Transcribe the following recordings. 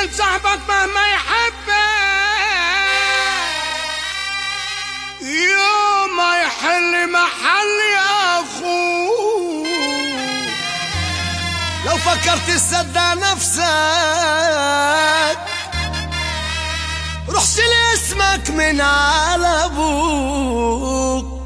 صاحبك مهما يحبك يوم ما يحل محل اخوه لو فكرت تصدق نفسك روح شيل اسمك من على ابوك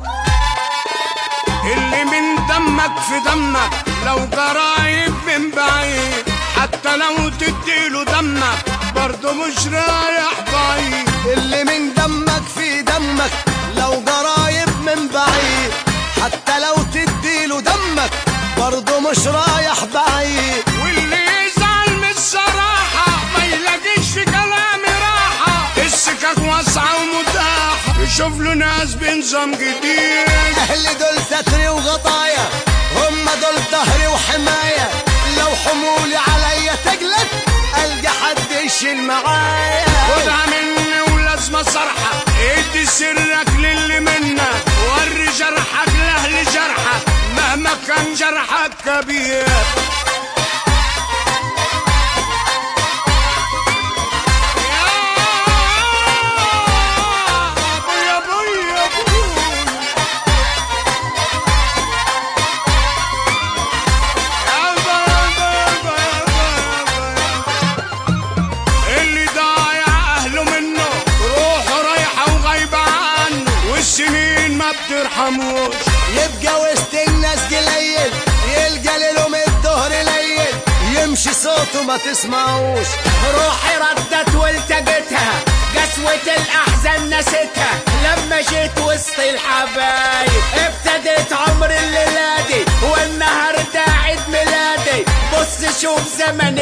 اللي من دمك في دمك لو قرايب من بعيد حتى لو تديله دمك برضه مش رايح بعيد اللي من دمك في دمك لو قرايب من بعيد حتى لو تديله دمك برضه مش رايح بعيد واللي يزعل من الصراحة ما يلاقيش في كلامي راحة السكك واسعة ومتاحة يشوف له ناس بنظام جديد اهلي دول ستري وغطايا هم دول ظهري وحماية لو حمولي عليا تقلق القى حد يشيل معايا خدها مني ولازمة صرحة ادي سرك للي منك وري جرحك لأهل جرحك مهما كان جرحك كبير يا أبوي يا أبوي يا أبوي اللي ضايع اهله منه روحه رايحه وغايبه عنه والسنين ما بترحموش يبقى وسط الناس قليل يلقى ليلهم الظهر ليل يمشي صوته ما تسمعوش روحي ردت والتقيتها قسوة الأحزان نسيتها لما جيت وسط الحبايب ابتديت عمر الليلادي والنهاردة عيد ميلادي بص شوف زمن